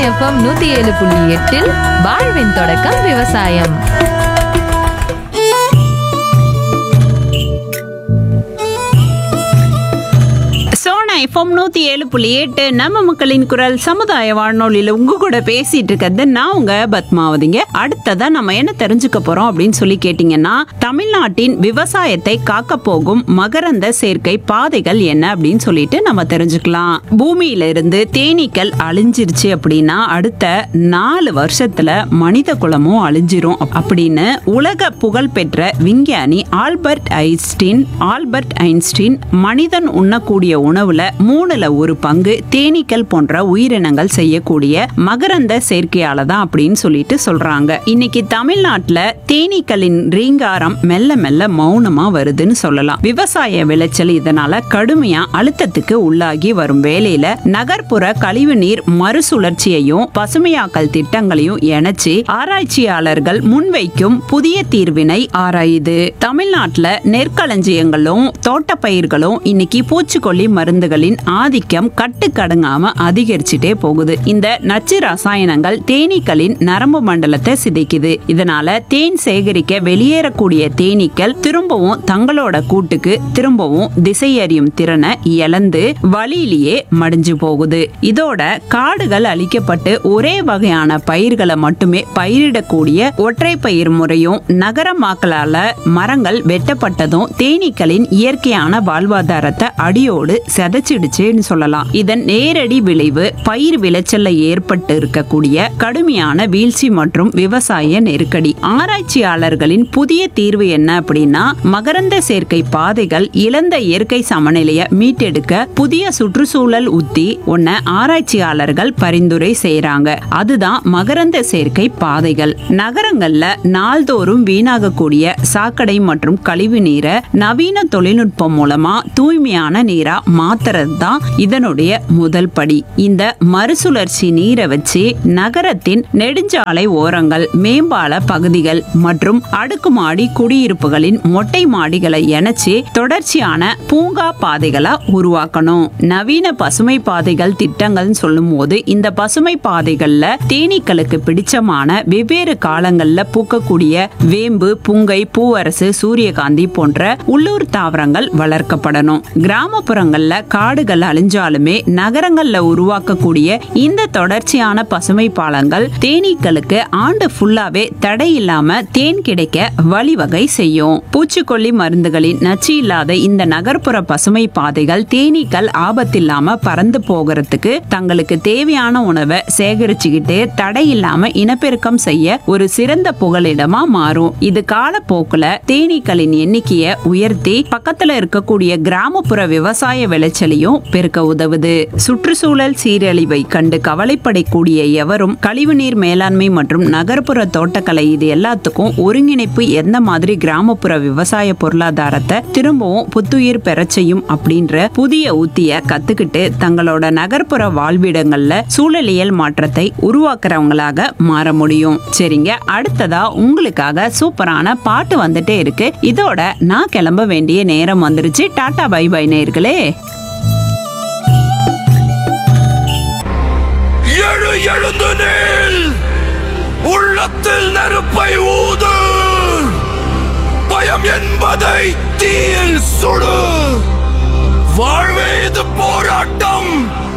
FM நூத்தி ஏழு புள்ளி எட்டில் வாழ்வின் தொடக்கம் விவசாயம் சோனா எஃப்எம் நூத்தி ஏழு புள்ளி எட்டு நம்ம மக்களின் குரல் சமுதாய வானொலியில உங்க கூட பேசிட்டு இருக்கிறது நான் உங்க பத்மாவதிங்க அடுத்ததா நம்ம என்ன தெரிஞ்சுக்க போறோம் அப்படின்னு சொல்லி கேட்டீங்கன்னா தமிழ்நாட்டின் விவசாயத்தை காக்க போகும் மகரந்த சேர்க்கை பாதைகள் என்ன அப்படின்னு சொல்லிட்டு நம்ம தெரிஞ்சுக்கலாம் பூமியில இருந்து தேனீக்கள் அழிஞ்சிருச்சு அப்படின்னா அடுத்த நாலு வருஷத்துல மனித குலமும் அழிஞ்சிரும் அப்படின்னு உலக புகழ் பெற்ற விஞ்ஞானி ஆல்பர்ட் ஐன்ஸ்டீன் ஆல்பர்ட் ஐன்ஸ்டீன் மனிதன் உண்ணக்கூடிய உணவுல மூணுல ஒரு பங்கு தேனீக்கள் போன்ற உயிரினங்கள் செய்யக்கூடிய மகரந்த சேர்க்கையால தான் அப்படின்னு சொல்லிட்டு சொல்றாங்க இன்னைக்கு தமிழ்நாட்டுல தேனீக்களின் ரீங்காரம் மெல்ல மெல்ல மௌனமா வருதுன்னு சொல்லலாம் விவசாய விளைச்சல் இதனால கடுமையா அழுத்தத்துக்கு உள்ளாகி வரும் வேளையில நகர்ப்புற கழிவு நீர் மறுசுழற்சியையும் பசுமையாக்கல் திட்டங்களையும் இணைச்சு ஆராய்ச்சியாளர்கள் முன்வைக்கும் புதிய தீர்வினை ஆராயுது தமிழ்நாட்டுல நெற்களஞ்சியங்களும் தோட்டப்பயிர்களும் இன்னைக்கு பூச்சிக்கொல்லி மருந்துகளின் ஆதிக்கம் கட்டுக்கடங்காம அதிகரிச்சுட்டே போகுது இந்த நச்சு ரசாயனங்கள் தேனீக்களின் நரம்பு மண்டலத்தை சிதைக்குது இதனால தேன் சேகரிக்க வெளியேறக்கூடிய தேனீக்கள் திரும்பவும் தங்களோட கூட்டுக்கு திரும்பவும் திசையறியும் திறனை இழந்து வழியிலேயே மடிஞ்சு போகுது இதோட காடுகள் அழிக்கப்பட்டு ஒரே வகையான பயிர்களை மட்டுமே பயிரிடக்கூடிய ஒற்றை பயிர் முறையும் நகரமாக்கலால மரங்கள் வெட்டப்பட்டதும் தேனீக்களின் இயற்கையான வாழ்வாதாரத்தை அடியோடு செதைச்சிடுச்சுன்னு சொல்லலாம் இதன் நேரடி விளைவு பயிர் விளைச்சல்ல ஏற்பட்டு இருக்கக்கூடிய கடுமையான வீழ்ச்சி மற்றும் விவசாய நெருக்கடி ஆராய்ச்சியாளர்களின் புதிய தீர்வு என்ன அப்படின்னா மகரந்த சேர்க்கை பாதைகள் இழந்த இயற்கை சமநிலையை மீட்டெடுக்க புதிய சுற்றுச்சூழல் உத்தி ஒன்ன ஆராய்ச்சியாளர்கள் பரிந்துரை செய்யறாங்க அதுதான் மகரந்த சேர்க்கை பாதைகள் நகரங்கள்ல நாள்தோறும் வீணாகக்கூடிய சாக்கடை மற்றும் கழிவு நீரை நவீன தொழில்நுட்பம் மூலமா தூய்மையான நீரா மாத்துறது தான் இதனுடைய முதல் படி இந்த மறுசுழற்சி நீரை வச்சு நகரத்தின் நெடுஞ்சாலை ஓரங்கள் மேம்பால பகுதிகள் மற்றும் அடுக்குமாடி குடியிருப்புகளின் மொட்டை மாடிகளை இணைச்சு தொடர்ச்சியான பூங்கா பாதைகளா உருவாக்கணும் நவீன பசுமை பாதைகள் திட்டங்கள்னு சொல்லும் போது இந்த பசுமை பாதைகள்ல தேனீக்களுக்கு பிடிச்சமான வெவ்வேறு காலங்கள்ல பூக்கக்கூடிய வேம்பு புங்கை பூவரசு சூரியகாந்தி போன்ற உள்ளூர் தாவரங்கள் வளர்க்கப்படணும் கிராமப்புறங்கள்ல காடுகள் அழிஞ்சாலுமே நகரங்கள்ல உருவாக்கக்கூடிய இந்த தொடர்ச்சியான பசுமை பாலங்கள் தேனீக்களுக்கு ஆண்டு ஃபுல்லாவே தடை இல்லாம தேன் கிடைக்க வழிவகை செய்யும் பூச்சிக்கொல்லி மருந்துகளின் நச்சு இல்லாத இந்த நகர்ப்புற பசுமை பாதைகள் தேனீக்கள் ஆபத்தில்லாம பறந்து போகிறதுக்கு தங்களுக்கு தேவையான உணவை சேகரிச்சுக்கிட்டு தடை இல்லாம இனப்பெருக்கம் செய்ய ஒரு சிறந்த புகலிடமா மாறும் இது காலப்போக்குல தேனீக்களின் எண்ணிக்கையை உயர்த்தி பக்கத்துல இருக்கக்கூடிய கிராமப்புற விவசாய விளைச்சலையும் பெருக்க உதவுது சுற்றுச்சூழல் சீரழிவை கண்டு கவலைப்படக்கூடிய எவரும் கழிவுநீர் மேலாண்மை மற்றும் நகர்ப்புற தோட்டக்கலை இது எல்லாத்துக்கும் ஒருங்கிணைப்பு எந்த மாதிரி கிராமப்புற விவசாய பொருளாதாரத்தை திரும்பவும் புத்துயிர் பெறச் செய்யும் அப்படின்ற புதிய உத்திய கத்துக்கிட்டு தங்களோட நகர்ப்புற வாழ்விடங்கள்ல சூழலியல் மாற்றத்தை உருவாக்குறவங்களாக மாற முடியும் சரிங்க அடுத்ததா உங்களுக்காக சூப்பரான பாட்டு வந்துட்டே இருக்கு இதோட நான் கிளம்ப வேண்டிய நேரம் வந்துருச்சு டாடா பை பை நேர்களே எழு எழுந்து நில் உள்ளத்தில் நெருப்பை ஊது பயம் என்பதை தீயில் சுடு வாழ்வே இது போராட்டம்